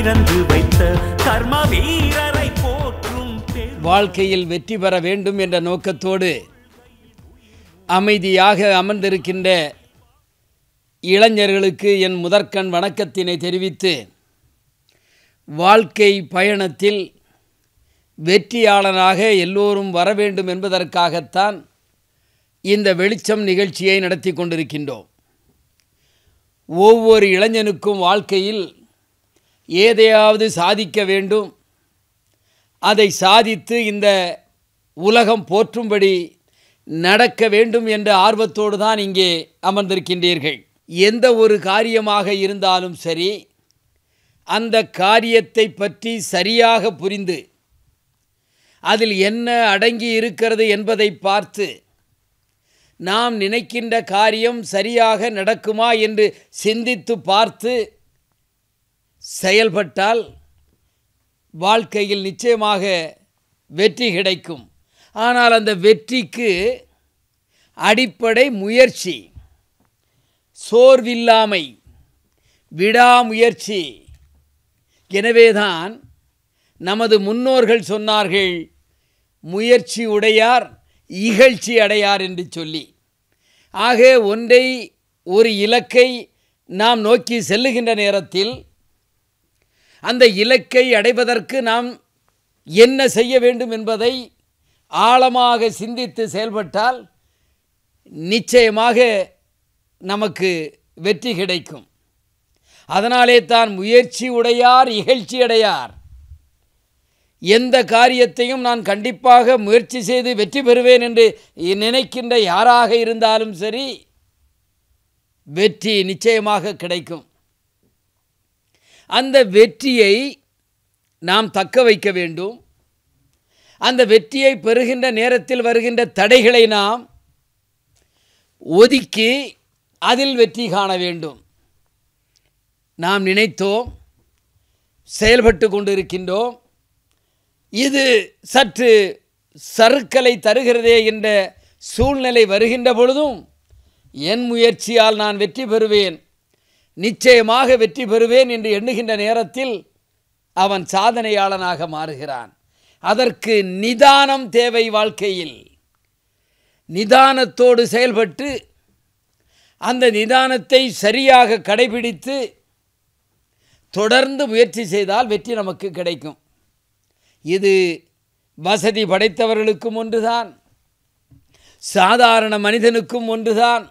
திறந்து வைத்த கர்ம வீரரை போற்றும் பெரும் வாழ்க்கையில் வெற்றி பெற வேண்டும் என்ற நோக்கத்தோடு அமைதியாக அமர்ந்திருக்கின்ற இளைஞர்களுக்கு என் முதற்கண் வணக்கத்தினை தெரிவித்து வாழ்க்கை பயணத்தில் வெற்றியாளனாக எல்லோரும் வர வேண்டும் என்பதற்காகத்தான் இந்த வெளிச்சம் நிகழ்ச்சியை நடத்தி கொண்டிருக்கின்றோம் ஒவ்வொரு இளைஞனுக்கும் வாழ்க்கையில் ஏதையாவது சாதிக்க வேண்டும் அதை சாதித்து இந்த உலகம் போற்றும்படி நடக்க வேண்டும் என்ற ஆர்வத்தோடு தான் இங்கே அமர்ந்திருக்கின்றீர்கள் எந்த ஒரு காரியமாக இருந்தாலும் சரி அந்த காரியத்தை பற்றி சரியாக புரிந்து அதில் என்ன அடங்கி இருக்கிறது என்பதை பார்த்து நாம் நினைக்கின்ற காரியம் சரியாக நடக்குமா என்று சிந்தித்து பார்த்து செயல்பட்டால் வாழ்க்கையில் நிச்சயமாக வெற்றி கிடைக்கும் ஆனால் அந்த வெற்றிக்கு அடிப்படை முயற்சி சோர்வில்லாமை விடாமுயற்சி எனவேதான் நமது முன்னோர்கள் சொன்னார்கள் முயற்சி உடையார் இகழ்ச்சி அடையார் என்று சொல்லி ஆக ஒன்றை ஒரு இலக்கை நாம் நோக்கி செல்லுகின்ற நேரத்தில் அந்த இலக்கை அடைவதற்கு நாம் என்ன செய்ய வேண்டும் என்பதை ஆழமாக சிந்தித்து செயல்பட்டால் நிச்சயமாக நமக்கு வெற்றி கிடைக்கும் அதனாலே தான் முயற்சி உடையார் இகழ்ச்சி அடையார் எந்த காரியத்தையும் நான் கண்டிப்பாக முயற்சி செய்து வெற்றி பெறுவேன் என்று நினைக்கின்ற யாராக இருந்தாலும் சரி வெற்றி நிச்சயமாக கிடைக்கும் அந்த வெற்றியை நாம் தக்க வைக்க வேண்டும் அந்த வெற்றியை பெறுகின்ற நேரத்தில் வருகின்ற தடைகளை நாம் ஒதுக்கி அதில் வெற்றி காண வேண்டும் நாம் நினைத்தோம் செயல்பட்டு கொண்டிருக்கின்றோம் இது சற்று சறுக்கலை தருகிறதே என்ற சூழ்நிலை வருகின்ற பொழுதும் என் முயற்சியால் நான் வெற்றி பெறுவேன் நிச்சயமாக வெற்றி பெறுவேன் என்று எண்ணுகின்ற நேரத்தில் அவன் சாதனையாளனாக மாறுகிறான் அதற்கு நிதானம் தேவை வாழ்க்கையில் நிதானத்தோடு செயல்பட்டு அந்த நிதானத்தை சரியாக கடைபிடித்து தொடர்ந்து முயற்சி செய்தால் வெற்றி நமக்கு கிடைக்கும் இது வசதி படைத்தவர்களுக்கும் ஒன்றுதான் சாதாரண மனிதனுக்கும் ஒன்றுதான்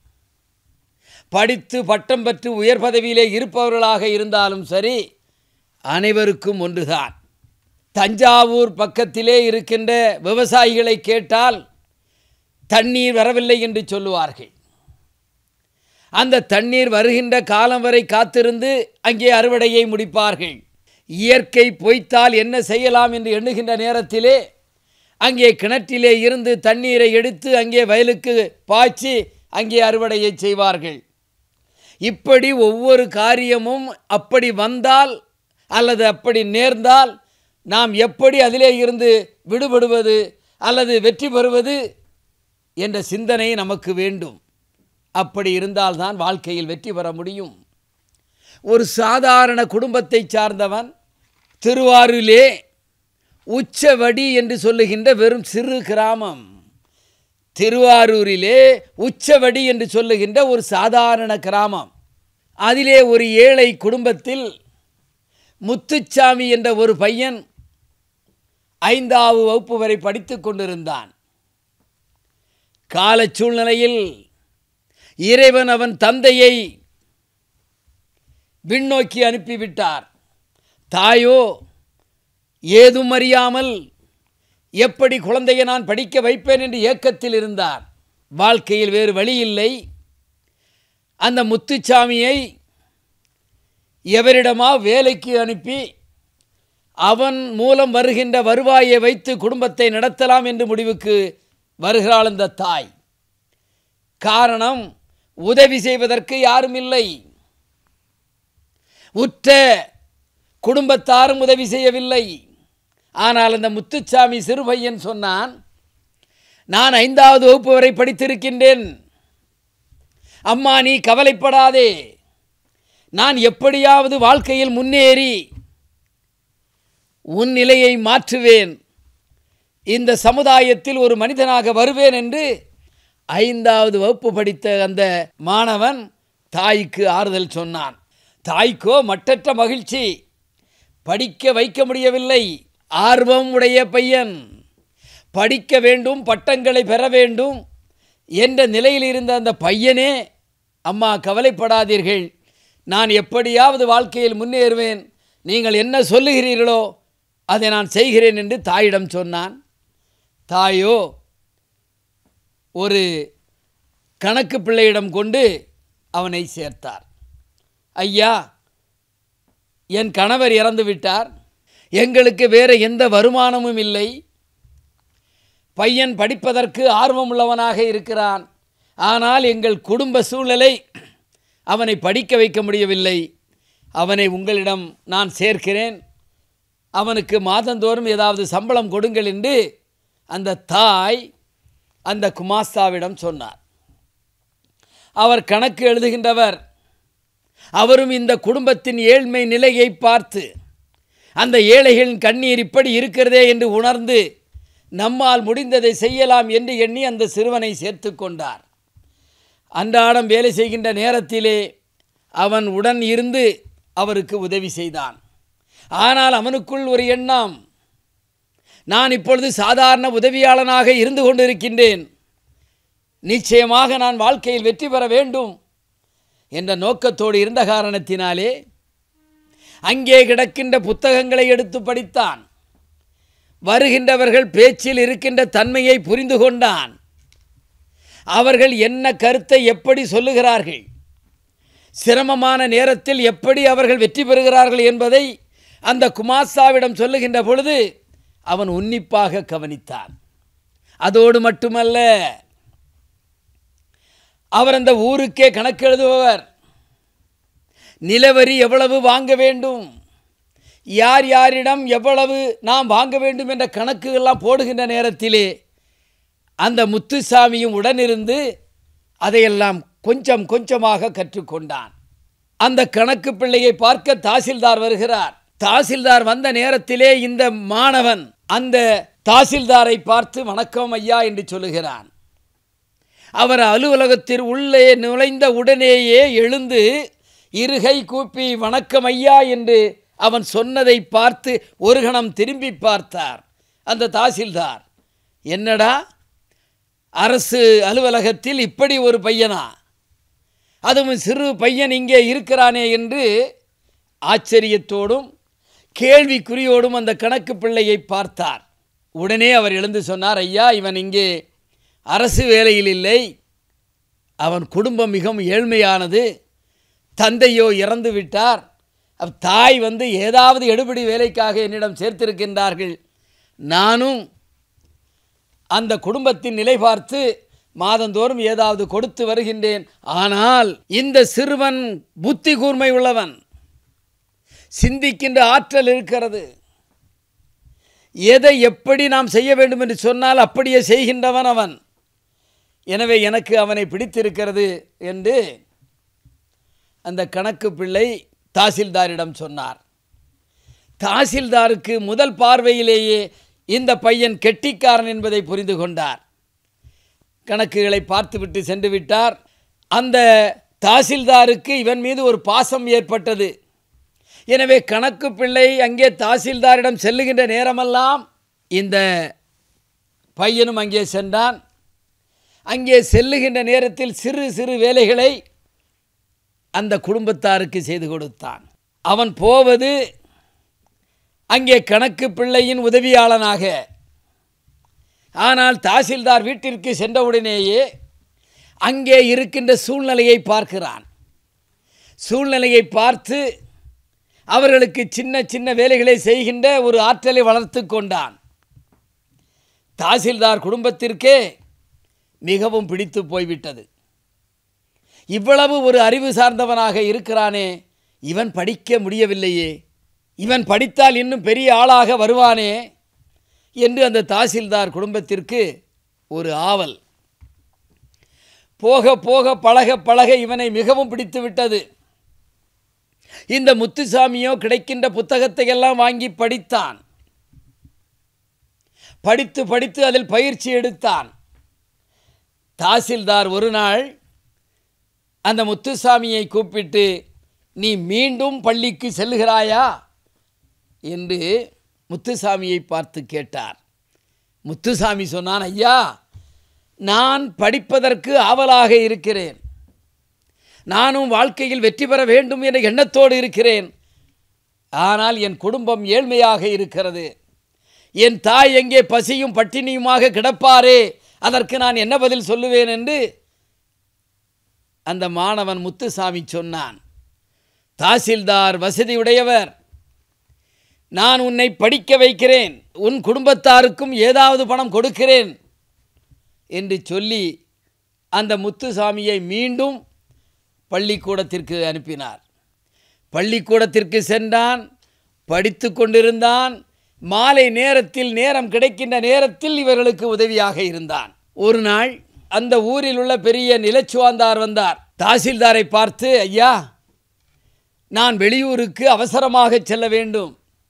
படித்து பட்டம் பெற்று உயர் பதவியிலே இருப்பவர்களாக இருந்தாலும் சரி அனைவருக்கும் ஒன்றுதான் தஞ்சாவூர் பக்கத்திலே இருக்கின்ற விவசாயிகளை கேட்டால் தண்ணீர் வரவில்லை என்று சொல்லுவார்கள் அந்த தண்ணீர் வருகின்ற காலம் வரை காத்திருந்து அங்கே அறுவடையை முடிப்பார்கள் இயற்கை பொய்த்தால் என்ன செய்யலாம் என்று எண்ணுகின்ற நேரத்திலே அங்கே கிணற்றிலே இருந்து தண்ணீரை எடுத்து அங்கே வயலுக்கு பாய்ச்சி அங்கே அறுவடையை செய்வார்கள் இப்படி ஒவ்வொரு காரியமும் அப்படி வந்தால் அல்லது அப்படி நேர்ந்தால் நாம் எப்படி அதிலே இருந்து விடுபடுவது அல்லது வெற்றி பெறுவது என்ற சிந்தனை நமக்கு வேண்டும் அப்படி இருந்தால்தான் வாழ்க்கையில் வெற்றி பெற முடியும் ஒரு சாதாரண குடும்பத்தை சார்ந்தவன் திருவாரூரிலே உச்சவடி என்று சொல்லுகின்ற வெறும் சிறு கிராமம் திருவாரூரிலே உச்சவடி என்று சொல்லுகின்ற ஒரு சாதாரண கிராமம் அதிலே ஒரு ஏழை குடும்பத்தில் முத்துச்சாமி என்ற ஒரு பையன் ஐந்தாவது வகுப்பு வரை படித்து கொண்டிருந்தான் கால சூழ்நிலையில் இறைவன் அவன் தந்தையை விண்ணோக்கி அனுப்பிவிட்டார் தாயோ ஏதும் அறியாமல் எப்படி குழந்தையை நான் படிக்க வைப்பேன் என்று ஏக்கத்தில் இருந்தார் வாழ்க்கையில் வேறு வழி இல்லை அந்த முத்துச்சாமியை எவரிடமா வேலைக்கு அனுப்பி அவன் மூலம் வருகின்ற வருவாயை வைத்து குடும்பத்தை நடத்தலாம் என்று முடிவுக்கு வருகிறாள் அந்த தாய் காரணம் உதவி செய்வதற்கு யாரும் இல்லை உற்ற குடும்பத்தாரும் உதவி செய்யவில்லை ஆனால் அந்த முத்துச்சாமி சிறுபையன் சொன்னான் நான் ஐந்தாவது வகுப்பு வரை படித்திருக்கின்றேன் அம்மா நீ கவலைப்படாதே நான் எப்படியாவது வாழ்க்கையில் முன்னேறி உன் நிலையை மாற்றுவேன் இந்த சமுதாயத்தில் ஒரு மனிதனாக வருவேன் என்று ஐந்தாவது வகுப்பு படித்த அந்த மாணவன் தாய்க்கு ஆறுதல் சொன்னான் தாய்க்கோ மட்டற்ற மகிழ்ச்சி படிக்க வைக்க முடியவில்லை ஆர்வம் உடைய பையன் படிக்க வேண்டும் பட்டங்களை பெற வேண்டும் என்ற நிலையில் இருந்த அந்த பையனே அம்மா கவலைப்படாதீர்கள் நான் எப்படியாவது வாழ்க்கையில் முன்னேறுவேன் நீங்கள் என்ன சொல்லுகிறீர்களோ அதை நான் செய்கிறேன் என்று தாயிடம் சொன்னான் தாயோ ஒரு கணக்கு பிள்ளையிடம் கொண்டு அவனை சேர்த்தார் ஐயா என் கணவர் இறந்து விட்டார் எங்களுக்கு வேறு எந்த வருமானமும் இல்லை பையன் படிப்பதற்கு ஆர்வமுள்ளவனாக இருக்கிறான் ஆனால் எங்கள் குடும்ப சூழ்நிலை அவனை படிக்க வைக்க முடியவில்லை அவனை உங்களிடம் நான் சேர்க்கிறேன் அவனுக்கு மாதந்தோறும் ஏதாவது சம்பளம் கொடுங்கள் என்று அந்த தாய் அந்த குமாஸ்தாவிடம் சொன்னார் அவர் கணக்கு எழுதுகின்றவர் அவரும் இந்த குடும்பத்தின் ஏழ்மை நிலையை பார்த்து அந்த ஏழைகளின் கண்ணீர் இப்படி இருக்கிறதே என்று உணர்ந்து நம்மால் முடிந்ததை செய்யலாம் என்று எண்ணி அந்த சிறுவனை சேர்த்து கொண்டார் அன்றாடம் வேலை செய்கின்ற நேரத்திலே அவன் உடன் இருந்து அவருக்கு உதவி செய்தான் ஆனால் அவனுக்குள் ஒரு எண்ணம் நான் இப்பொழுது சாதாரண உதவியாளனாக இருந்து கொண்டிருக்கின்றேன் நிச்சயமாக நான் வாழ்க்கையில் வெற்றி பெற வேண்டும் என்ற நோக்கத்தோடு இருந்த காரணத்தினாலே அங்கே கிடக்கின்ற புத்தகங்களை எடுத்து படித்தான் வருகின்றவர்கள் பேச்சில் இருக்கின்ற தன்மையை புரிந்து கொண்டான் அவர்கள் என்ன கருத்தை எப்படி சொல்லுகிறார்கள் சிரமமான நேரத்தில் எப்படி அவர்கள் வெற்றி பெறுகிறார்கள் என்பதை அந்த குமாஸ்தாவிடம் சொல்லுகின்ற பொழுது அவன் உன்னிப்பாக கவனித்தான் அதோடு மட்டுமல்ல அவர் அந்த ஊருக்கே கணக்கு எழுதுபவர் நிலவரி எவ்வளவு வாங்க வேண்டும் யார் யாரிடம் எவ்வளவு நாம் வாங்க வேண்டும் என்ற கணக்குகள்லாம் போடுகின்ற நேரத்திலே அந்த முத்துசாமியும் உடனிருந்து அதையெல்லாம் கொஞ்சம் கொஞ்சமாக கற்றுக்கொண்டான் அந்த கணக்கு பிள்ளையை பார்க்க தாசில்தார் வருகிறார் தாசில்தார் வந்த நேரத்திலே இந்த மாணவன் அந்த தாசில்தாரை பார்த்து வணக்கம் ஐயா என்று சொல்லுகிறான் அவர் அலுவலகத்தில் உள்ளே நுழைந்த உடனேயே எழுந்து இருகை கூப்பி வணக்கம் ஐயா என்று அவன் சொன்னதை பார்த்து ஒரு கணம் திரும்பி பார்த்தார் அந்த தாசில்தார் என்னடா அரசு அலுவலகத்தில் இப்படி ஒரு பையனா அதுவும் சிறு பையன் இங்கே இருக்கிறானே என்று ஆச்சரியத்தோடும் கேள்விக்குறியோடும் அந்த கணக்கு பிள்ளையை பார்த்தார் உடனே அவர் எழுந்து சொன்னார் ஐயா இவன் இங்கே அரசு வேலையில் இல்லை அவன் குடும்பம் மிகவும் ஏழ்மையானது தந்தையோ இறந்து விட்டார் அவ் தாய் வந்து ஏதாவது எடுபடி வேலைக்காக என்னிடம் சேர்த்திருக்கின்றார்கள் நானும் அந்த குடும்பத்தின் நிலை பார்த்து மாதந்தோறும் ஏதாவது கொடுத்து வருகின்றேன் ஆனால் இந்த சிறுவன் புத்தி கூர்மை உள்ளவன் சிந்திக்கின்ற ஆற்றல் இருக்கிறது எதை எப்படி நாம் செய்ய வேண்டும் என்று சொன்னால் அப்படியே செய்கின்றவன் அவன் எனவே எனக்கு அவனை பிடித்திருக்கிறது என்று அந்த கணக்கு பிள்ளை தாசில்தாரிடம் சொன்னார் தாசில்தாருக்கு முதல் பார்வையிலேயே இந்த பையன் கெட்டிக்காரன் என்பதை புரிந்து கொண்டார் கணக்குகளை பார்த்துவிட்டு சென்று விட்டார் அந்த தாசில்தாருக்கு இவன் மீது ஒரு பாசம் ஏற்பட்டது எனவே கணக்கு பிள்ளை அங்கே தாசில்தாரிடம் செல்லுகின்ற நேரமெல்லாம் இந்த பையனும் அங்கே சென்றான் அங்கே செல்லுகின்ற நேரத்தில் சிறு சிறு வேலைகளை அந்த குடும்பத்தாருக்கு செய்து கொடுத்தான் அவன் போவது அங்கே கணக்கு பிள்ளையின் உதவியாளனாக ஆனால் தாசில்தார் வீட்டிற்கு சென்றவுடனேயே அங்கே இருக்கின்ற சூழ்நிலையை பார்க்கிறான் சூழ்நிலையை பார்த்து அவர்களுக்கு சின்ன சின்ன வேலைகளை செய்கின்ற ஒரு ஆற்றலை வளர்த்து கொண்டான் தாசில்தார் குடும்பத்திற்கே மிகவும் பிடித்து போய்விட்டது இவ்வளவு ஒரு அறிவு சார்ந்தவனாக இருக்கிறானே இவன் படிக்க முடியவில்லையே இவன் படித்தால் இன்னும் பெரிய ஆளாக வருவானே என்று அந்த தாசில்தார் குடும்பத்திற்கு ஒரு ஆவல் போக போக பழக பழக இவனை மிகவும் பிடித்து விட்டது இந்த முத்துசாமியோ கிடைக்கின்ற புத்தகத்தை எல்லாம் வாங்கி படித்தான் படித்து படித்து அதில் பயிற்சி எடுத்தான் தாசில்தார் ஒரு நாள் அந்த முத்துசாமியை கூப்பிட்டு நீ மீண்டும் பள்ளிக்கு செல்கிறாயா என்று முத்துசாமியை பார்த்து கேட்டார் முத்துசாமி சொன்னான் ஐயா நான் படிப்பதற்கு ஆவலாக இருக்கிறேன் நானும் வாழ்க்கையில் வெற்றி பெற வேண்டும் என்ற எண்ணத்தோடு இருக்கிறேன் ஆனால் என் குடும்பம் ஏழ்மையாக இருக்கிறது என் தாய் எங்கே பசியும் பட்டினியுமாக கிடப்பாரே அதற்கு நான் என்ன பதில் சொல்லுவேன் என்று அந்த மாணவன் முத்துசாமி சொன்னான் தாசில்தார் வசதியுடையவர் நான் உன்னை படிக்க வைக்கிறேன் உன் குடும்பத்தாருக்கும் ஏதாவது பணம் கொடுக்கிறேன் என்று சொல்லி அந்த முத்துசாமியை மீண்டும் பள்ளிக்கூடத்திற்கு அனுப்பினார் பள்ளிக்கூடத்திற்கு சென்றான் படித்து கொண்டிருந்தான் மாலை நேரத்தில் நேரம் கிடைக்கின்ற நேரத்தில் இவர்களுக்கு உதவியாக இருந்தான் ஒரு நாள் அந்த ஊரில் உள்ள பெரிய நிலச்சுவாந்தார் வந்தார் தாசில்தாரை பார்த்து ஐயா நான் வெளியூருக்கு அவசரமாக செல்ல வேண்டும்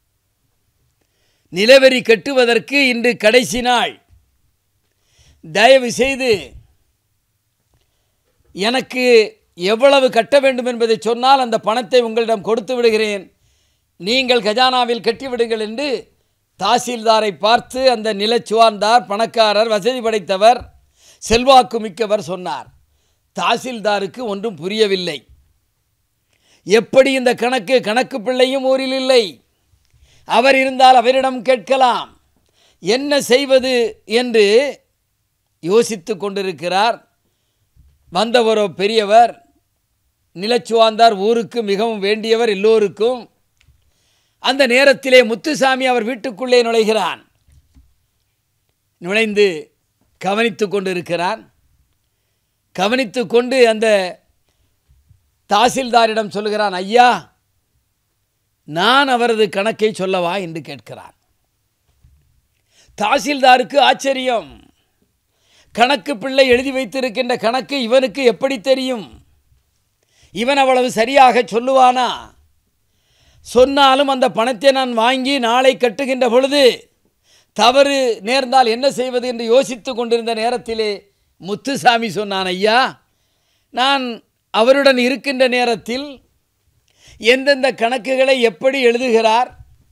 நிலவரி கட்டுவதற்கு இன்று கடைசி நாள் தயவு செய்து எனக்கு எவ்வளவு கட்ட வேண்டும் என்பதை சொன்னால் அந்த பணத்தை உங்களிடம் கொடுத்து விடுகிறேன் நீங்கள் கஜானாவில் கட்டிவிடுங்கள் என்று தாசில்தாரை பார்த்து அந்த நிலச்சுவார்ந்தார் பணக்காரர் வசதி படைத்தவர் செல்வாக்கு மிக்கவர் சொன்னார் தாசில்தாருக்கு ஒன்றும் புரியவில்லை எப்படி இந்த கணக்கு கணக்கு பிள்ளையும் ஊரில் இல்லை அவர் இருந்தால் அவரிடம் கேட்கலாம் என்ன செய்வது என்று யோசித்து கொண்டிருக்கிறார் வந்தவரோ பெரியவர் நிலச்சுவாந்தார் ஊருக்கு மிகவும் வேண்டியவர் எல்லோருக்கும் அந்த நேரத்திலே முத்துசாமி அவர் வீட்டுக்குள்ளே நுழைகிறான் நுழைந்து கவனித்து கொண்டிருக்கிறான் கவனித்து கொண்டு அந்த தாசில்தாரிடம் சொல்லுகிறான் ஐயா நான் அவரது கணக்கை சொல்லவா என்று கேட்கிறான் தாசில்தாருக்கு ஆச்சரியம் கணக்கு பிள்ளை எழுதி வைத்திருக்கின்ற கணக்கு இவனுக்கு எப்படி தெரியும் இவன் அவ்வளவு சரியாக சொல்லுவானா சொன்னாலும் அந்த பணத்தை நான் வாங்கி நாளை கட்டுகின்ற பொழுது தவறு நேர்ந்தால் என்ன செய்வது என்று யோசித்து கொண்டிருந்த நேரத்திலே முத்துசாமி சொன்னான் ஐயா நான் அவருடன் இருக்கின்ற நேரத்தில் எந்தெந்த கணக்குகளை எப்படி எழுதுகிறார்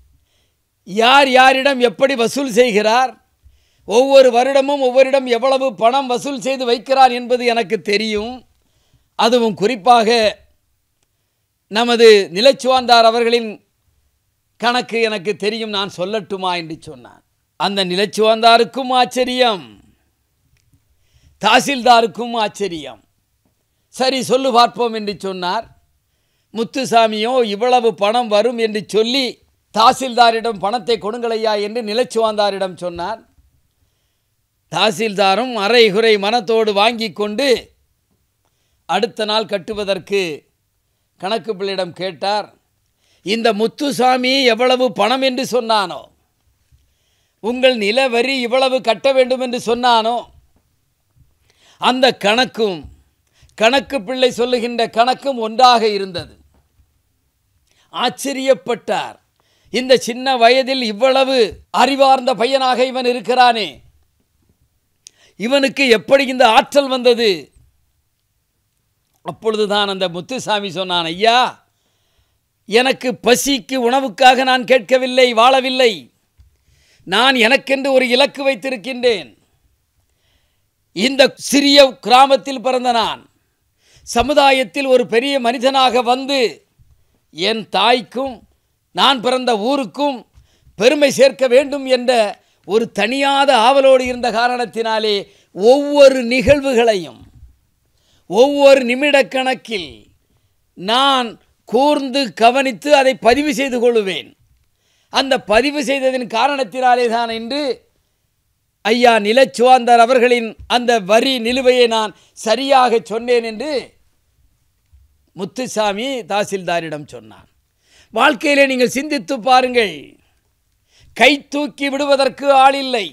யார் யாரிடம் எப்படி வசூல் செய்கிறார் ஒவ்வொரு வருடமும் ஒவ்வொருடம் எவ்வளவு பணம் வசூல் செய்து வைக்கிறார் என்பது எனக்கு தெரியும் அதுவும் குறிப்பாக நமது நிலச்சுவாந்தார் அவர்களின் கணக்கு எனக்கு தெரியும் நான் சொல்லட்டுமா என்று சொன்னான் அந்த நிலச்சுவாந்தாருக்கும் ஆச்சரியம் தாசில்தாருக்கும் ஆச்சரியம் சரி சொல்லு பார்ப்போம் என்று சொன்னார் முத்துசாமியோ இவ்வளவு பணம் வரும் என்று சொல்லி தாசில்தாரிடம் பணத்தை கொடுங்களையா என்று நிலச்சுவாந்தாரிடம் சொன்னார் தாசில்தாரும் அரை குறை மனத்தோடு வாங்கி கொண்டு அடுத்த நாள் கட்டுவதற்கு கணக்கு பிள்ளையிடம் கேட்டார் இந்த முத்துசாமி எவ்வளவு பணம் என்று சொன்னானோ உங்கள் நிலவரி இவ்வளவு கட்ட வேண்டும் என்று சொன்னானோ அந்த கணக்கும் கணக்கு பிள்ளை சொல்லுகின்ற கணக்கும் ஒன்றாக இருந்தது ஆச்சரியப்பட்டார் இந்த சின்ன வயதில் இவ்வளவு அறிவார்ந்த பையனாக இவன் இருக்கிறானே இவனுக்கு எப்படி இந்த ஆற்றல் வந்தது அப்பொழுதுதான் அந்த முத்துசாமி சொன்னான் ஐயா எனக்கு பசிக்கு உணவுக்காக நான் கேட்கவில்லை வாழவில்லை நான் எனக்கென்று ஒரு இலக்கு வைத்திருக்கின்றேன் இந்த சிறிய கிராமத்தில் பிறந்த நான் சமுதாயத்தில் ஒரு பெரிய மனிதனாக வந்து என் தாய்க்கும் நான் பிறந்த ஊருக்கும் பெருமை சேர்க்க வேண்டும் என்ற ஒரு தனியாத ஆவலோடு இருந்த காரணத்தினாலே ஒவ்வொரு நிகழ்வுகளையும் ஒவ்வொரு நிமிட கணக்கில் நான் கூர்ந்து கவனித்து அதை பதிவு செய்து கொள்வேன் அந்த பதிவு செய்ததின் காரணத்தினாலே தான் இன்று ஐயா நிலச்சுவாந்தர் அவர்களின் அந்த வரி நிலுவையை நான் சரியாக சொன்னேன் என்று முத்துசாமி தாசில்தாரிடம் சொன்னான் வாழ்க்கையிலே நீங்கள் சிந்தித்து பாருங்கள் கை தூக்கி விடுவதற்கு ஆள் இல்லை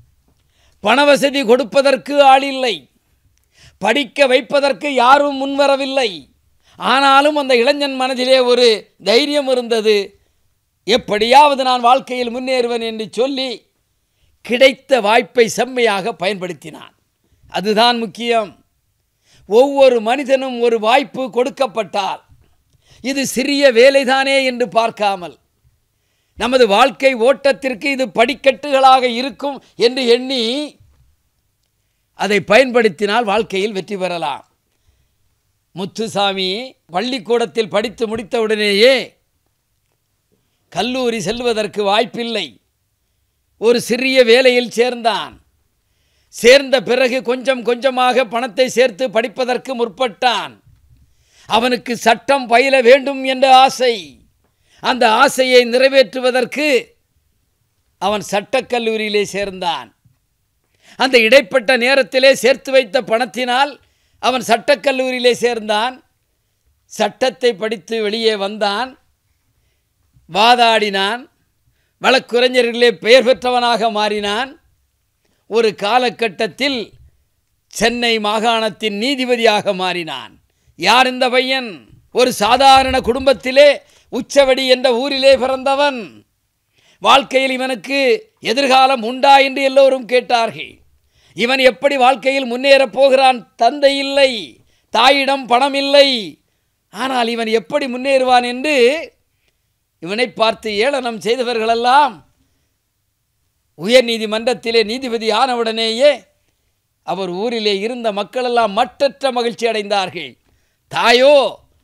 பணவசதி கொடுப்பதற்கு ஆள் இல்லை படிக்க வைப்பதற்கு யாரும் முன்வரவில்லை ஆனாலும் அந்த இளைஞன் மனதிலே ஒரு தைரியம் இருந்தது எப்படியாவது நான் வாழ்க்கையில் முன்னேறுவேன் என்று சொல்லி கிடைத்த வாய்ப்பை செம்மையாக பயன்படுத்தினான் அதுதான் முக்கியம் ஒவ்வொரு மனிதனும் ஒரு வாய்ப்பு கொடுக்கப்பட்டால் இது சிறிய வேலைதானே என்று பார்க்காமல் நமது வாழ்க்கை ஓட்டத்திற்கு இது படிக்கட்டுகளாக இருக்கும் என்று எண்ணி அதை பயன்படுத்தினால் வாழ்க்கையில் வெற்றி பெறலாம் முத்துசாமி பள்ளிக்கூடத்தில் படித்து முடித்தவுடனேயே கல்லூரி செல்வதற்கு வாய்ப்பில்லை ஒரு சிறிய வேலையில் சேர்ந்தான் சேர்ந்த பிறகு கொஞ்சம் கொஞ்சமாக பணத்தை சேர்த்து படிப்பதற்கு முற்பட்டான் அவனுக்கு சட்டம் பயில வேண்டும் என்ற ஆசை அந்த ஆசையை நிறைவேற்றுவதற்கு அவன் சட்டக்கல்லூரியிலே சேர்ந்தான் அந்த இடைப்பட்ட நேரத்திலே சேர்த்து வைத்த பணத்தினால் அவன் சட்டக்கல்லூரியிலே சேர்ந்தான் சட்டத்தை படித்து வெளியே வந்தான் வாதாடினான் வழக்குரைஞர்களே பெயர் பெற்றவனாக மாறினான் ஒரு காலகட்டத்தில் சென்னை மாகாணத்தின் நீதிபதியாக மாறினான் யார் இந்த பையன் ஒரு சாதாரண குடும்பத்திலே உச்சவடி என்ற ஊரிலே பிறந்தவன் வாழ்க்கையில் இவனுக்கு எதிர்காலம் உண்டா என்று எல்லோரும் கேட்டார்கள் இவன் எப்படி வாழ்க்கையில் முன்னேறப் போகிறான் தந்தை இல்லை தாயிடம் பணம் இல்லை ஆனால் இவன் எப்படி முன்னேறுவான் என்று இவனை பார்த்து ஏளனம் செய்தவர்களெல்லாம் உயர் நீதிமன்றத்திலே நீதிபதி ஆனவுடனேயே அவர் ஊரிலே இருந்த மக்களெல்லாம் மட்டற்ற மகிழ்ச்சி அடைந்தார்கள் தாயோ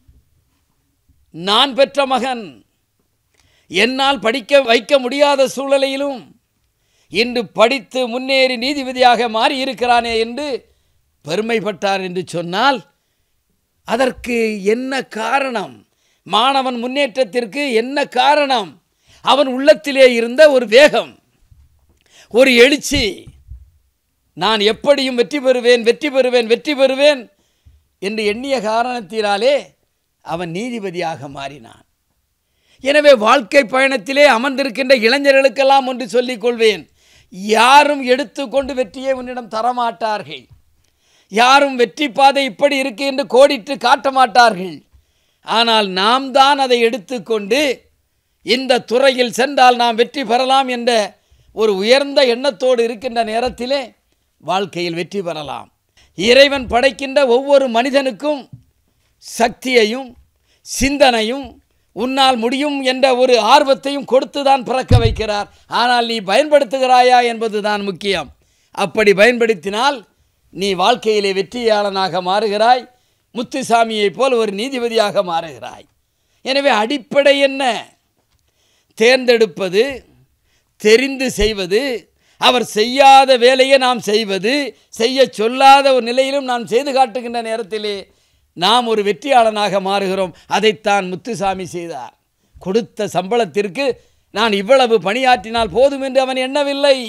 நான் பெற்ற மகன் என்னால் படிக்க வைக்க முடியாத சூழ்நிலையிலும் இன்று படித்து முன்னேறி நீதிபதியாக மாறியிருக்கிறானே என்று பெருமைப்பட்டார் என்று சொன்னால் அதற்கு என்ன காரணம் மாணவன் முன்னேற்றத்திற்கு என்ன காரணம் அவன் உள்ளத்திலே இருந்த ஒரு வேகம் ஒரு எழுச்சி நான் எப்படியும் வெற்றி பெறுவேன் வெற்றி பெறுவேன் வெற்றி பெறுவேன் என்று எண்ணிய காரணத்தினாலே அவன் நீதிபதியாக மாறினான் எனவே வாழ்க்கை பயணத்திலே அமர்ந்திருக்கின்ற இளைஞர்களுக்கெல்லாம் ஒன்று சொல்லிக் கொள்வேன் யாரும் எடுத்துக்கொண்டு வெற்றியை உன்னிடம் தரமாட்டார்கள் யாரும் வெற்றி பாதை இப்படி இருக்கு என்று கோடிட்டு காட்ட மாட்டார்கள் ஆனால் நாம் தான் அதை எடுத்துக்கொண்டு இந்த துறையில் சென்றால் நாம் வெற்றி பெறலாம் என்ற ஒரு உயர்ந்த எண்ணத்தோடு இருக்கின்ற நேரத்திலே வாழ்க்கையில் வெற்றி பெறலாம் இறைவன் படைக்கின்ற ஒவ்வொரு மனிதனுக்கும் சக்தியையும் சிந்தனையும் உன்னால் முடியும் என்ற ஒரு ஆர்வத்தையும் கொடுத்து தான் பிறக்க வைக்கிறார் ஆனால் நீ பயன்படுத்துகிறாயா என்பது தான் முக்கியம் அப்படி பயன்படுத்தினால் நீ வாழ்க்கையிலே வெற்றியாளனாக மாறுகிறாய் முத்துசாமியைப் போல் ஒரு நீதிபதியாக மாறுகிறாய் எனவே அடிப்படை என்ன தேர்ந்தெடுப்பது தெரிந்து செய்வது அவர் செய்யாத வேலையை நாம் செய்வது செய்ய சொல்லாத ஒரு நிலையிலும் நாம் செய்து காட்டுகின்ற நேரத்திலே நாம் ஒரு வெற்றியாளனாக மாறுகிறோம் அதைத்தான் முத்துசாமி செய்தார் கொடுத்த சம்பளத்திற்கு நான் இவ்வளவு பணியாற்றினால் போதும் என்று அவன் எண்ணவில்லை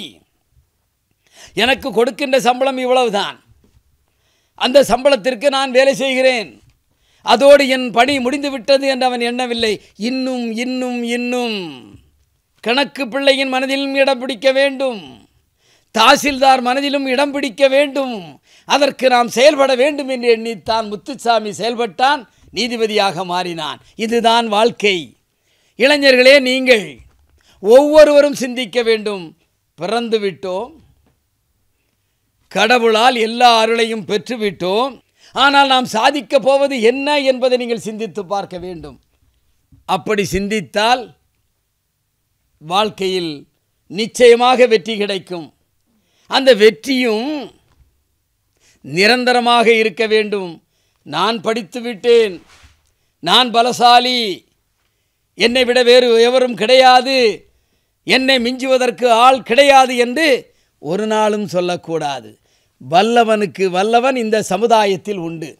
எனக்கு கொடுக்கின்ற சம்பளம் இவ்வளவுதான் அந்த சம்பளத்திற்கு நான் வேலை செய்கிறேன் அதோடு என் பணி முடிந்து விட்டது என்று அவன் எண்ணவில்லை இன்னும் இன்னும் இன்னும் கணக்கு பிள்ளையின் மனதிலும் இடம் பிடிக்க வேண்டும் தாசில்தார் மனதிலும் இடம் பிடிக்க வேண்டும் அதற்கு நாம் செயல்பட வேண்டும் என்று எண்ணித்தான் முத்துசாமி செயல்பட்டான் நீதிபதியாக மாறினான் இதுதான் வாழ்க்கை இளைஞர்களே நீங்கள் ஒவ்வொருவரும் சிந்திக்க வேண்டும் பிறந்து விட்டோம் கடவுளால் எல்லா அருளையும் பெற்றுவிட்டோம் ஆனால் நாம் சாதிக்கப் போவது என்ன என்பதை நீங்கள் சிந்தித்து பார்க்க வேண்டும் அப்படி சிந்தித்தால் வாழ்க்கையில் நிச்சயமாக வெற்றி கிடைக்கும் அந்த வெற்றியும் நிரந்தரமாக இருக்க வேண்டும் நான் படித்து விட்டேன் நான் பலசாலி என்னை விட வேறு எவரும் கிடையாது என்னை மிஞ்சுவதற்கு ஆள் கிடையாது என்று ஒரு நாளும் சொல்லக்கூடாது வல்லவனுக்கு வல்லவன் இந்த சமுதாயத்தில் உண்டு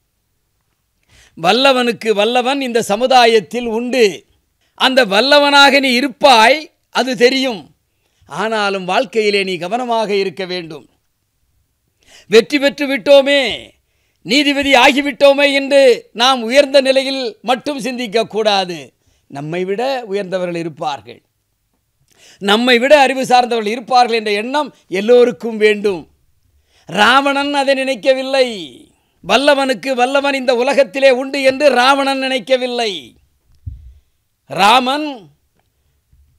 வல்லவனுக்கு வல்லவன் இந்த சமுதாயத்தில் உண்டு அந்த வல்லவனாக நீ இருப்பாய் அது தெரியும் ஆனாலும் வாழ்க்கையிலே நீ கவனமாக இருக்க வேண்டும் வெற்றி பெற்று விட்டோமே நீதிபதி ஆகிவிட்டோமே என்று நாம் உயர்ந்த நிலையில் மட்டும் சிந்திக்கக்கூடாது நம்மை விட உயர்ந்தவர்கள் இருப்பார்கள் நம்மை விட அறிவு சார்ந்தவர்கள் இருப்பார்கள் என்ற எண்ணம் எல்லோருக்கும் வேண்டும் ராவணன் அதை நினைக்கவில்லை வல்லவனுக்கு வல்லவன் இந்த உலகத்திலே உண்டு என்று ராவணன் நினைக்கவில்லை ராமன்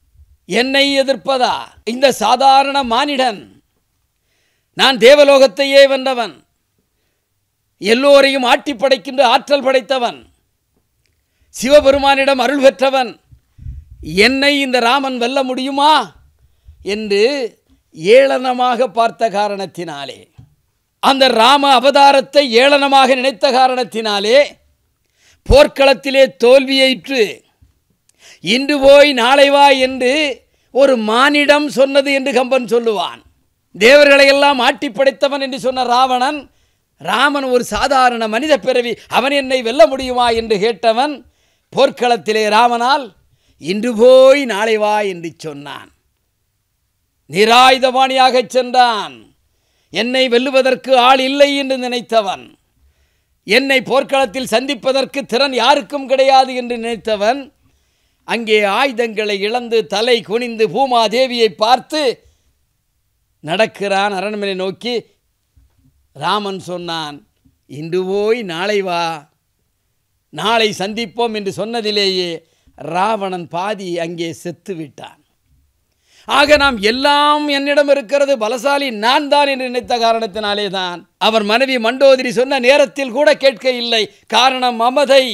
என்னை எதிர்ப்பதா இந்த சாதாரண மானிடன் நான் தேவலோகத்தையே வென்றவன் எல்லோரையும் ஆட்டி படைக்கின்ற ஆற்றல் படைத்தவன் சிவபெருமானிடம் அருள் பெற்றவன் என்னை இந்த ராமன் வெல்ல முடியுமா என்று ஏளனமாக பார்த்த காரணத்தினாலே அந்த ராம அவதாரத்தை ஏளனமாக நினைத்த காரணத்தினாலே போர்க்களத்திலே தோல்வியைற்று இன்று போய் நாளை வா என்று ஒரு மானிடம் சொன்னது என்று கம்பன் சொல்லுவான் தேவர்களை எல்லாம் ஆட்டி படைத்தவன் என்று சொன்ன ராவணன் ராமன் ஒரு சாதாரண மனித பிறவி அவன் என்னை வெல்ல முடியுமா என்று கேட்டவன் போர்க்களத்திலே ராமனால் இன்று போய் நாளை வா என்று சொன்னான் நிராயுதபாணியாகச் சென்றான் என்னை வெல்லுவதற்கு ஆள் இல்லை என்று நினைத்தவன் என்னை போர்க்களத்தில் சந்திப்பதற்கு திறன் யாருக்கும் கிடையாது என்று நினைத்தவன் அங்கே ஆயுதங்களை இழந்து தலை குனிந்து பூமாதேவியை பார்த்து நடக்கிறான் அரண்மனை நோக்கி ராமன் சொன்னான் இன்று போய் நாளை வா நாளை சந்திப்போம் என்று சொன்னதிலேயே ராவணன் பாதி அங்கே செத்து விட்டான் ஆக நாம் எல்லாம் என்னிடம் இருக்கிறது பலசாலி நான் தான் என்று நினைத்த காரணத்தினாலே தான் அவர் மனைவி மண்டோதரி சொன்ன நேரத்தில் கூட கேட்க இல்லை காரணம் மமதை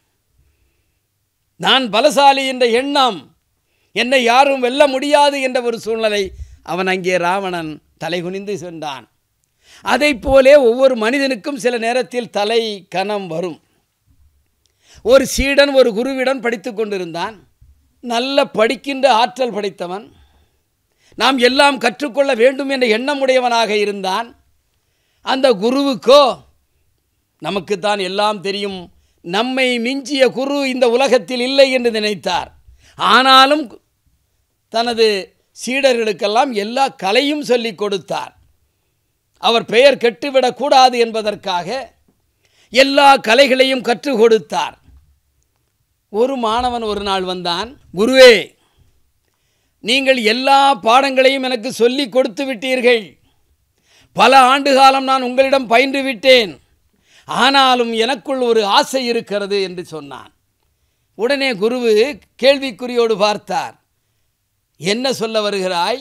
நான் பலசாலி என்ற எண்ணம் என்னை யாரும் வெல்ல முடியாது என்ற ஒரு சூழ்நிலை அவன் அங்கே ராவணன் தலைகுனிந்து சென்றான் அதைப் போலே ஒவ்வொரு மனிதனுக்கும் சில நேரத்தில் தலை கனம் வரும் ஒரு சீடன் ஒரு குருவிடன் படித்து கொண்டிருந்தான் நல்ல படிக்கின்ற ஆற்றல் படைத்தவன் நாம் எல்லாம் கற்றுக்கொள்ள வேண்டும் என்ற எண்ணம் உடையவனாக இருந்தான் அந்த குருவுக்கோ நமக்குத்தான் எல்லாம் தெரியும் நம்மை மிஞ்சிய குரு இந்த உலகத்தில் இல்லை என்று நினைத்தார் ஆனாலும் தனது சீடர்களுக்கெல்லாம் எல்லா கலையும் சொல்லிக் கொடுத்தார் அவர் பெயர் கெட்டுவிடக்கூடாது என்பதற்காக எல்லா கலைகளையும் கற்றுக் கொடுத்தார் ஒரு மாணவன் ஒரு நாள் வந்தான் குருவே நீங்கள் எல்லா பாடங்களையும் எனக்கு சொல்லி கொடுத்து விட்டீர்கள் பல ஆண்டு காலம் நான் உங்களிடம் பயின்று விட்டேன் ஆனாலும் எனக்குள் ஒரு ஆசை இருக்கிறது என்று சொன்னான் உடனே குருவு கேள்விக்குறியோடு பார்த்தார் என்ன சொல்ல வருகிறாய்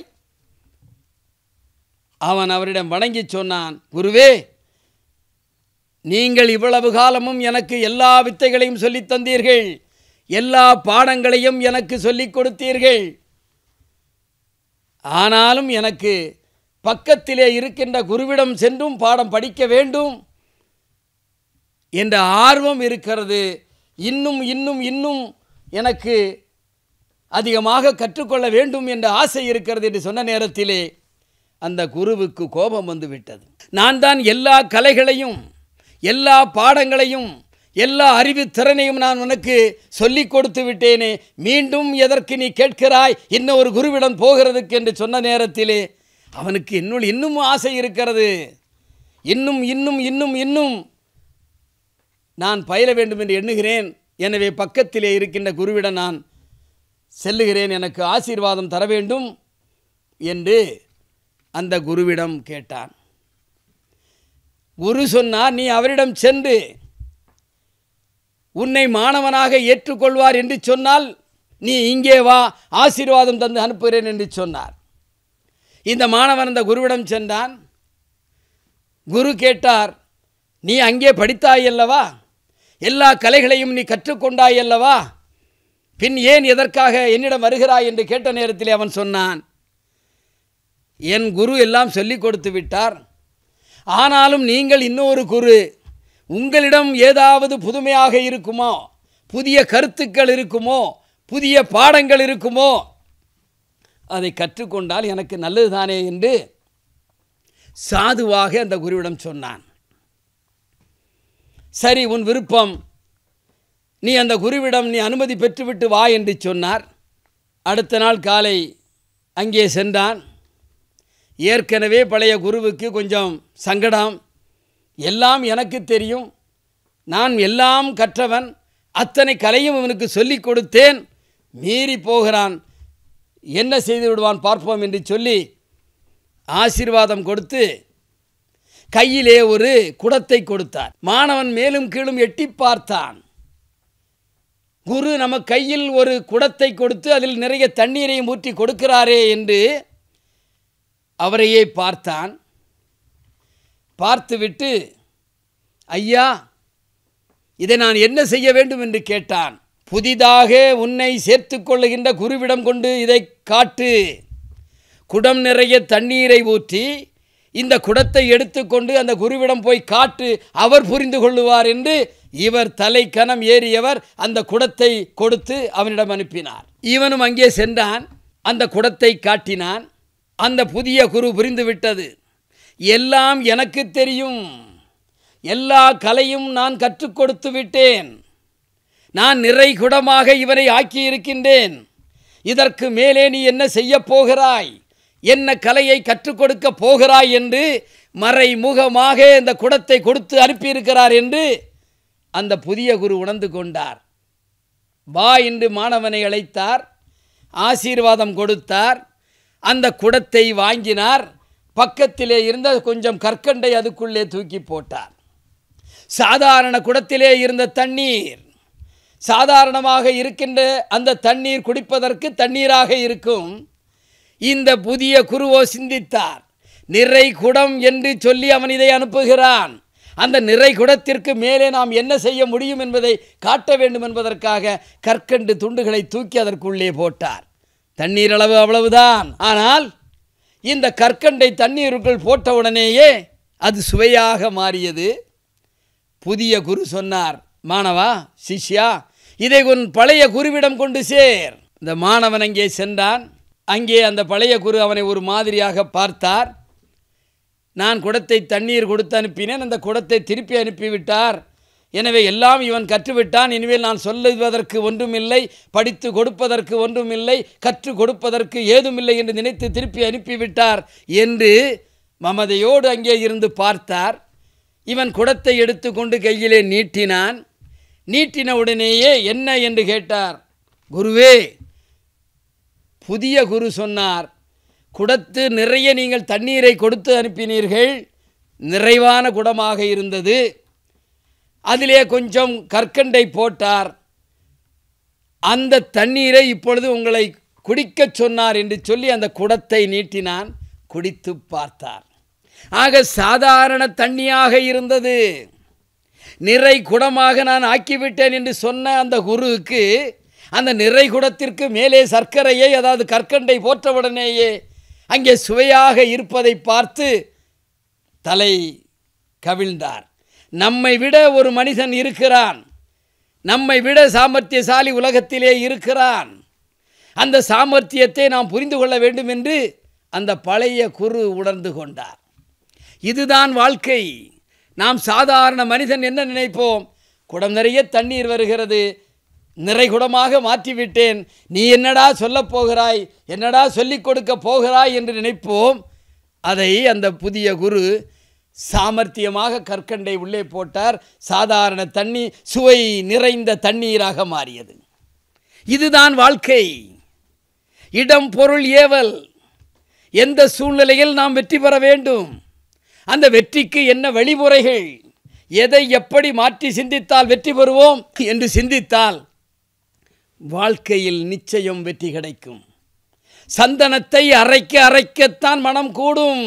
அவன் அவரிடம் வணங்கி சொன்னான் குருவே நீங்கள் இவ்வளவு காலமும் எனக்கு எல்லா வித்தைகளையும் சொல்லித் தந்தீர்கள் எல்லா பாடங்களையும் எனக்கு சொல்லிக் கொடுத்தீர்கள் ஆனாலும் எனக்கு பக்கத்திலே இருக்கின்ற குருவிடம் சென்றும் பாடம் படிக்க வேண்டும் என்ற ஆர்வம் இருக்கிறது இன்னும் இன்னும் இன்னும் எனக்கு அதிகமாக கற்றுக்கொள்ள வேண்டும் என்ற ஆசை இருக்கிறது என்று சொன்ன நேரத்திலே அந்த குருவுக்கு கோபம் வந்து விட்டது நான் தான் எல்லா கலைகளையும் எல்லா பாடங்களையும் எல்லா அறிவு திறனையும் நான் உனக்கு சொல்லிக் கொடுத்து விட்டேனே மீண்டும் எதற்கு நீ கேட்கிறாய் இன்னும் ஒரு குருவிடம் போகிறதுக்கு என்று சொன்ன நேரத்திலே அவனுக்கு என்னுள் இன்னும் ஆசை இருக்கிறது இன்னும் இன்னும் இன்னும் இன்னும் நான் பயில வேண்டும் என்று எண்ணுகிறேன் எனவே பக்கத்திலே இருக்கின்ற குருவிடம் நான் செல்லுகிறேன் எனக்கு ஆசீர்வாதம் தர வேண்டும் என்று அந்த குருவிடம் கேட்டான் குரு சொன்னார் நீ அவரிடம் சென்று உன்னை மாணவனாக ஏற்றுக்கொள்வார் என்று சொன்னால் நீ இங்கே வா ஆசீர்வாதம் தந்து அனுப்புகிறேன் என்று சொன்னார் இந்த மாணவன் அந்த குருவிடம் சென்றான் குரு கேட்டார் நீ அங்கே படித்தாய் அல்லவா எல்லா கலைகளையும் நீ கற்றுக்கொண்டாய் அல்லவா பின் ஏன் எதற்காக என்னிடம் வருகிறாய் என்று கேட்ட நேரத்திலே அவன் சொன்னான் என் குரு எல்லாம் சொல்லிக் கொடுத்து விட்டார் ஆனாலும் நீங்கள் இன்னொரு குரு உங்களிடம் ஏதாவது புதுமையாக இருக்குமோ புதிய கருத்துக்கள் இருக்குமோ புதிய பாடங்கள் இருக்குமோ அதை கற்றுக்கொண்டால் எனக்கு நல்லதுதானே என்று சாதுவாக அந்த குருவிடம் சொன்னான் சரி உன் விருப்பம் நீ அந்த குருவிடம் நீ அனுமதி பெற்றுவிட்டு வா என்று சொன்னார் அடுத்த நாள் காலை அங்கே சென்றான் ஏற்கனவே பழைய குருவுக்கு கொஞ்சம் சங்கடம் எல்லாம் எனக்கு தெரியும் நான் எல்லாம் கற்றவன் அத்தனை கலையும் அவனுக்கு சொல்லிக் கொடுத்தேன் மீறி போகிறான் என்ன செய்து விடுவான் பார்ப்போம் என்று சொல்லி ஆசீர்வாதம் கொடுத்து கையிலே ஒரு குடத்தை கொடுத்தார் மாணவன் மேலும் கீழும் எட்டி பார்த்தான் குரு நம்ம கையில் ஒரு குடத்தை கொடுத்து அதில் நிறைய தண்ணீரையும் ஊற்றி கொடுக்கிறாரே என்று அவரையே பார்த்தான் பார்த்துவிட்டு ஐயா இதை நான் என்ன செய்ய வேண்டும் என்று கேட்டான் புதிதாக உன்னை சேர்த்துக் கொள்ளுகின்ற குருவிடம் கொண்டு இதை காட்டு குடம் நிறைய தண்ணீரை ஊற்றி இந்த குடத்தை எடுத்துக்கொண்டு அந்த குருவிடம் போய் காட்டு அவர் புரிந்து கொள்ளுவார் என்று இவர் தலை கனம் ஏறியவர் அந்த குடத்தை கொடுத்து அவனிடம் அனுப்பினார் இவனும் அங்கே சென்றான் அந்த குடத்தை காட்டினான் அந்த புதிய குரு புரிந்து விட்டது எல்லாம் எனக்கு தெரியும் எல்லா கலையும் நான் கற்றுக் கொடுத்து விட்டேன் நான் நிறை குடமாக இவனை ஆக்கியிருக்கின்றேன் இதற்கு மேலே நீ என்ன செய்யப் போகிறாய் என்ன கலையை கற்றுக் கொடுக்க போகிறாய் என்று மறைமுகமாக இந்த குடத்தை கொடுத்து அனுப்பியிருக்கிறார் என்று அந்த புதிய குரு உணர்ந்து கொண்டார் வா என்று மாணவனை அழைத்தார் ஆசீர்வாதம் கொடுத்தார் அந்த குடத்தை வாங்கினார் பக்கத்திலே இருந்த கொஞ்சம் கற்கண்டை அதுக்குள்ளே தூக்கி போட்டார் சாதாரண குடத்திலே இருந்த தண்ணீர் சாதாரணமாக இருக்கின்ற அந்த தண்ணீர் குடிப்பதற்கு தண்ணீராக இருக்கும் இந்த புதிய குருவோ சிந்தித்தார் நிறை குடம் என்று சொல்லி அவன் இதை அனுப்புகிறான் அந்த நிறை குடத்திற்கு மேலே நாம் என்ன செய்ய முடியும் என்பதை காட்ட வேண்டும் என்பதற்காக கற்கண்டு துண்டுகளை தூக்கி அதற்குள்ளே போட்டார் தண்ணீர் அளவு அவ்வளவுதான் ஆனால் இந்த கற்கண்டை தண்ணீருக்குள் போட்ட உடனேயே அது சுவையாக மாறியது புதிய குரு சொன்னார் மாணவா சிஷ்யா இதை உன் பழைய குருவிடம் கொண்டு சேர் இந்த மாணவன் அங்கே சென்றான் அங்கே அந்த பழைய குரு அவனை ஒரு மாதிரியாக பார்த்தார் நான் குடத்தை தண்ணீர் கொடுத்து அனுப்பினேன் அந்த குடத்தை திருப்பி அனுப்பிவிட்டார் எனவே எல்லாம் இவன் கற்றுவிட்டான் இனிமேல் நான் சொல்லுவதற்கு ஒன்றுமில்லை படித்து கொடுப்பதற்கு ஒன்றுமில்லை கற்றுக் கொடுப்பதற்கு ஏதுமில்லை என்று நினைத்து திருப்பி அனுப்பிவிட்டார் என்று மமதையோடு அங்கே இருந்து பார்த்தார் இவன் குடத்தை எடுத்துக்கொண்டு கையிலே நீட்டினான் நீட்டின உடனேயே என்ன என்று கேட்டார் குருவே புதிய குரு சொன்னார் குடத்து நிறைய நீங்கள் தண்ணீரை கொடுத்து அனுப்பினீர்கள் நிறைவான குடமாக இருந்தது அதிலே கொஞ்சம் கற்கண்டை போட்டார் அந்த தண்ணீரை இப்பொழுது உங்களை குடிக்கச் சொன்னார் என்று சொல்லி அந்த குடத்தை நீட்டினான் குடித்து பார்த்தார் ஆக சாதாரண தண்ணியாக இருந்தது நிறை குடமாக நான் ஆக்கிவிட்டேன் என்று சொன்ன அந்த குருவுக்கு அந்த நிறை குடத்திற்கு மேலே சர்க்கரையை அதாவது கற்கண்டை போற்றவுடனேயே அங்கே சுவையாக இருப்பதை பார்த்து தலை கவிழ்ந்தார் நம்மை விட ஒரு மனிதன் இருக்கிறான் நம்மை விட சாமர்த்தியசாலி உலகத்திலே இருக்கிறான் அந்த சாமர்த்தியத்தை நாம் புரிந்து கொள்ள வேண்டும் என்று அந்த பழைய குரு உணர்ந்து கொண்டார் இதுதான் வாழ்க்கை நாம் சாதாரண மனிதன் என்ன நினைப்போம் குடம் நிறைய தண்ணீர் வருகிறது நிறை குடமாக மாற்றிவிட்டேன் நீ என்னடா சொல்லப் போகிறாய் என்னடா சொல்லிக் கொடுக்க போகிறாய் என்று நினைப்போம் அதை அந்த புதிய குரு சாமர்த்தியமாக கற்கண்டை உள்ளே போட்டார் சாதாரண தண்ணி சுவை நிறைந்த தண்ணீராக மாறியது இதுதான் வாழ்க்கை இடம் பொருள் ஏவல் எந்த சூழ்நிலையில் நாம் வெற்றி பெற வேண்டும் அந்த வெற்றிக்கு என்ன வழிமுறைகள் எதை எப்படி மாற்றி சிந்தித்தால் வெற்றி பெறுவோம் என்று சிந்தித்தால் வாழ்க்கையில் நிச்சயம் வெற்றி கிடைக்கும் சந்தனத்தை அரைக்க அரைக்கத்தான் மனம் கூடும்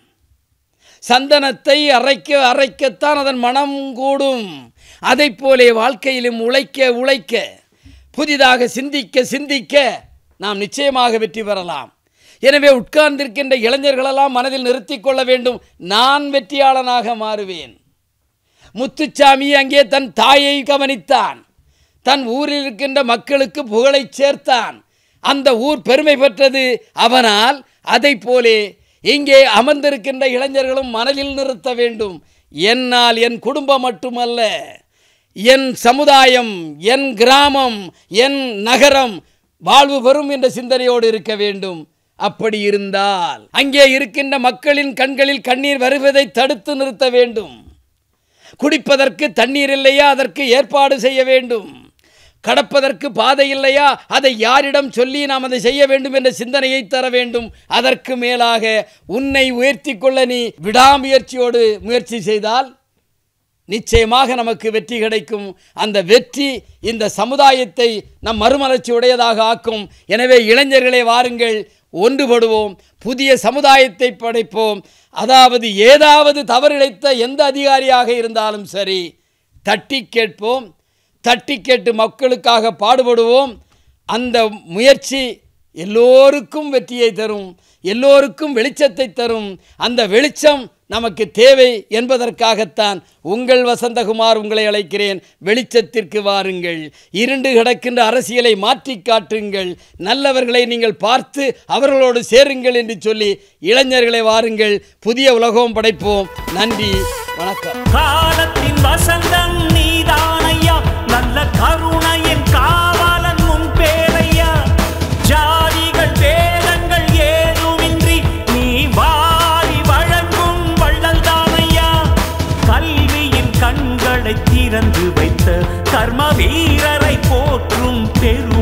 சந்தனத்தை அரைக்க அரைக்கத்தான் அதன் மனம் கூடும் அதைப் போலே வாழ்க்கையிலும் உழைக்க உழைக்க புதிதாக சிந்திக்க சிந்திக்க நாம் நிச்சயமாக வெற்றி பெறலாம் எனவே உட்கார்ந்திருக்கின்ற இளைஞர்களெல்லாம் மனதில் நிறுத்திக் கொள்ள வேண்டும் நான் வெற்றியாளனாக மாறுவேன் முத்துச்சாமி அங்கே தன் தாயை கவனித்தான் தன் ஊரில் இருக்கின்ற மக்களுக்கு புகழைச் சேர்த்தான் அந்த ஊர் பெருமை பெற்றது அவனால் அதைப் போலே இங்கே அமர்ந்திருக்கின்ற இளைஞர்களும் மனதில் நிறுத்த வேண்டும் என்னால் என் குடும்பம் மட்டுமல்ல என் சமுதாயம் என் கிராமம் என் நகரம் வாழ்வு பெறும் என்ற சிந்தனையோடு இருக்க வேண்டும் அப்படி இருந்தால் அங்கே இருக்கின்ற மக்களின் கண்களில் கண்ணீர் வருவதை தடுத்து நிறுத்த வேண்டும் குடிப்பதற்கு தண்ணீர் இல்லையா அதற்கு ஏற்பாடு செய்ய வேண்டும் கடப்பதற்கு பாதை இல்லையா அதை யாரிடம் சொல்லி நாம் அதை செய்ய வேண்டும் என்ற சிந்தனையை தர வேண்டும் அதற்கு மேலாக உன்னை உயர்த்தி கொள்ள நீ விடாமுயற்சியோடு முயற்சி செய்தால் நிச்சயமாக நமக்கு வெற்றி கிடைக்கும் அந்த வெற்றி இந்த சமுதாயத்தை நம் மறுமலர்ச்சி உடையதாக ஆக்கும் எனவே இளைஞர்களே வாருங்கள் ஒன்றுபடுவோம் புதிய சமுதாயத்தை படைப்போம் அதாவது ஏதாவது தவறிழைத்த எந்த அதிகாரியாக இருந்தாலும் சரி தட்டி கேட்போம் தட்டி கேட்டு மக்களுக்காக பாடுபடுவோம் அந்த முயற்சி எல்லோருக்கும் வெற்றியை தரும் எல்லோருக்கும் வெளிச்சத்தை தரும் அந்த வெளிச்சம் நமக்கு தேவை என்பதற்காகத்தான் உங்கள் வசந்தகுமார் உங்களை அழைக்கிறேன் வெளிச்சத்திற்கு வாருங்கள் இருண்டு கிடக்கின்ற அரசியலை மாற்றி காட்டுங்கள் நல்லவர்களை நீங்கள் பார்த்து அவர்களோடு சேருங்கள் என்று சொல்லி இளைஞர்களை வாருங்கள் புதிய உலகம் படைப்போம் நன்றி வணக்கம் காலத்தின் வசந்தம் நீதானையா நல்ல கருணையின் காவலன் முன் பேரையா ஜாதிகள் வேதங்கள் ஏதுமின்றி நீ வாரி வழங்கும் வள்ளல் தானையா கல்வியின் கண்களை திறந்து வைத்த கர்ம வீரரை போற்றும் பெரு